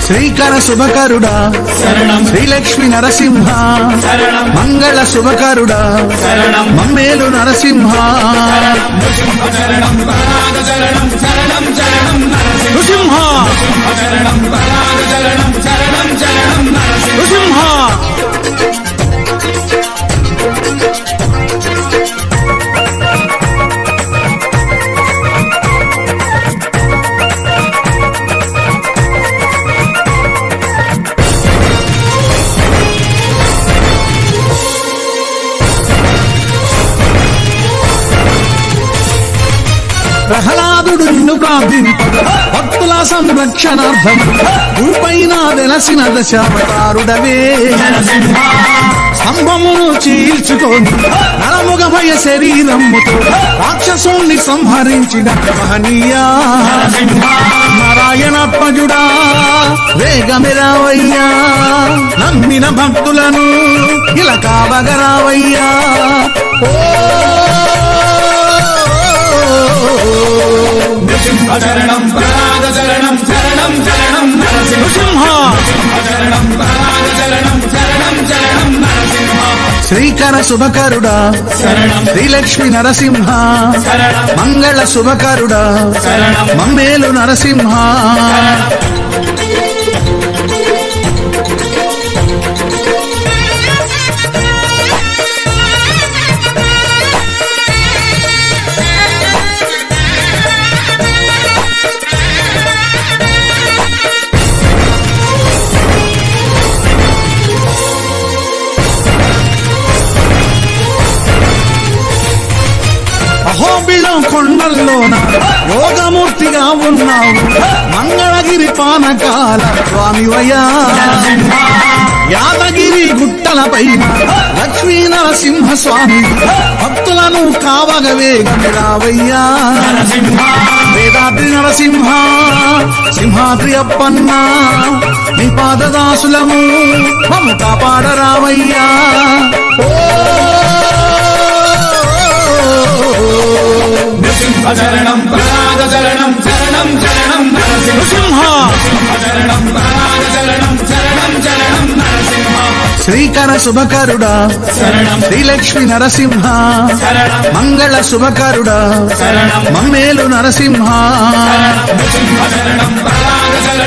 శ్రీకర శుభకరుడా శరణం శ్రీలక్ష్మి నరసింహ శరణం మంగళ శుభకరుడా శరణం మమ్మేలు నరసింహ నృసింహ శరణం పరాగ శరణం శరణం శరణం నరసింహ నృసింహ శరణం పరాగ శరణం శరణం శరణం నరసింహ నృసింహ ప్రహ్లాదుడు నిన్ను ప్రార్థింపగా భక్తుల సంరక్షణార్థం భూపైన వెలసిన దశావతారుడవే నరసింహ స్తంభమును చీల్చుకొని నరముగ భయ శరీరముతో రాక్షసుణ్ణి సంహరించిన మహనీయ నరసింహ నారాయణప్పజుడా వేగమిరావయ్యా నమ్మిన భక్తులను ఇలా కావగరావయ్యా ఓ నృసింహ శరణం పరాగ శరణం శరణం శరణం నరసింహ సింహ శరణం పరాగ శరణం శరణం శరణం నరసింహ శ్రీకర శుభకరుడా శరణం శ్రీలక్ష్మి నరసింహ శరణం మంగళ శుభకరుడా శరణం మమ్మేలు నరసింహ అహోబిళం కొండల్లోన యోగమూర్తిగా ఉన్నావు మంగళగిరి పానకాల స్వామివయ్యా యాదగిరి గుట్టల పైన లక్ష్మీ నరసింహ స్వామి భక్తులను కావగ వేగమిరావయ్యా నరసింహ వేదాద్రి నరసింహ సింహాద్రి అప్పన్న నీ పాదదాసులము మమ్ము కాపాడరావయ్యా ఓ నృసింహ శరణం పరాగ శరణం శరణం శరణం నరసింహ నృసింహ శరణం పరాగ శరణం శరణం శరణం నరసింహ శ్రీకర శుభకరుడా శరణం శ్రీలక్ష్మి నరసింహ శరణం మంగళ శుభకరుడా శరణం మమ్మేలు నరసింహ నృసింహ శరణం పరాగ శరణం